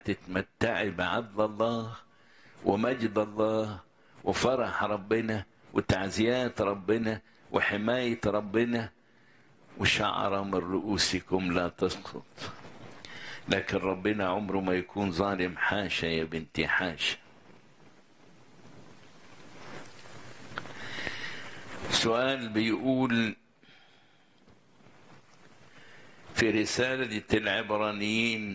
تتمتعي بعدل الله ومجد الله وفرح ربنا وتعزيات ربنا وحماية ربنا وشعر من رؤوسكم لا تسقط لكن ربنا عمره ما يكون ظالم حاشا يا بنتي حاشا سؤال بيقول في رسالة العبرانيين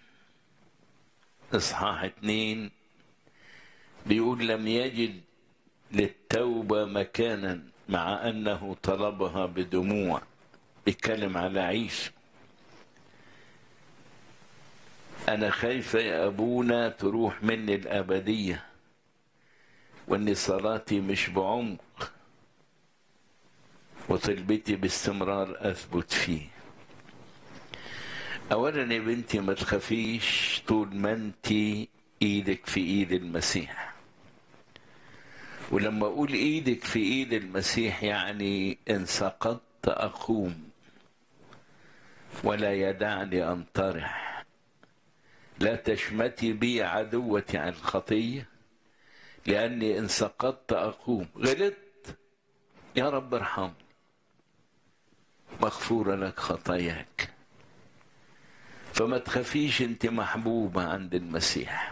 إصحاح اتنين بيقول لم يجد للتوبة مكانا مع أنه طلبها بدموع بيتكلم على عيسى أنا خايفة يا أبونا تروح مني الأبدية وإن صلاتي مش بعمق وطلبتي باستمرار أثبت فيه أولا يا بنتي ما تخافيش طول ما أنت إيدك في إيد المسيح ولما أقول إيدك في إيد المسيح يعني إن سقطت أقوم ولا يدعني أنطرح لا تشمتي بي عدوتي عن الخطية لأني إن سقطت أقوم غلطت يا رب ارحمني مغفورة لك خطاياك فما تخافيش انت محبوبة عند المسيح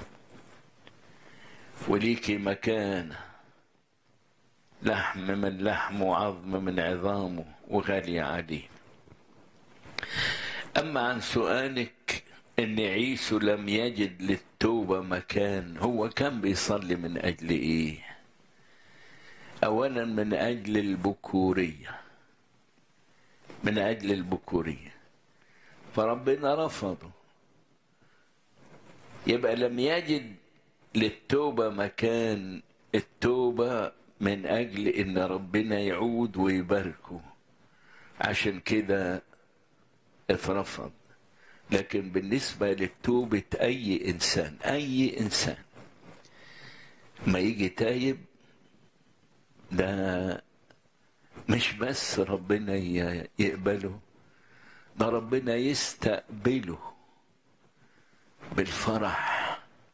وليكي مكانة لحم من لحم وعظم من عظامه وغالية عليه أما عن سؤالك إن عيسو لم يجد للتوبة مكان هو كان بيصلي من أجل إيه أولا من أجل البكورية من أجل البكورية فربنا رفضه يبقى لم يجد للتوبة مكان التوبة من أجل إن ربنا يعود ويباركه عشان كده اترفض لكن بالنسبة للتوبة أي إنسان أي إنسان ما يجي تايب ده مش بس ربنا يقبله ده ربنا يستقبله بالفرح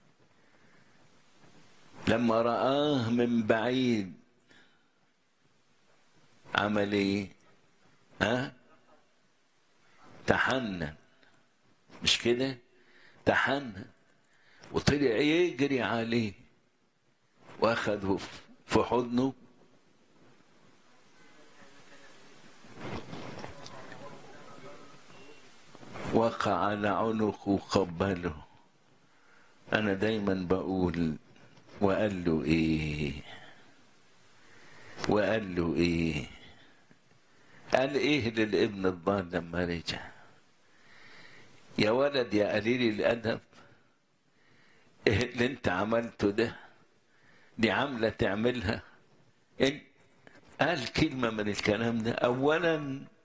لما رآه من بعيد عمل ايه ها تحنن مش كده تحنن وطلع يجري عليه واخده في حضنه وقع على عنقه وقبله انا دايما بقول وقال له ايه وقال له ايه قال ايه للابن الضال لما رجع يا ولد يا قليل الادب ايه اللي انت عملته ده دي عامله تعملها إن قال كلمه من الكلام ده اولا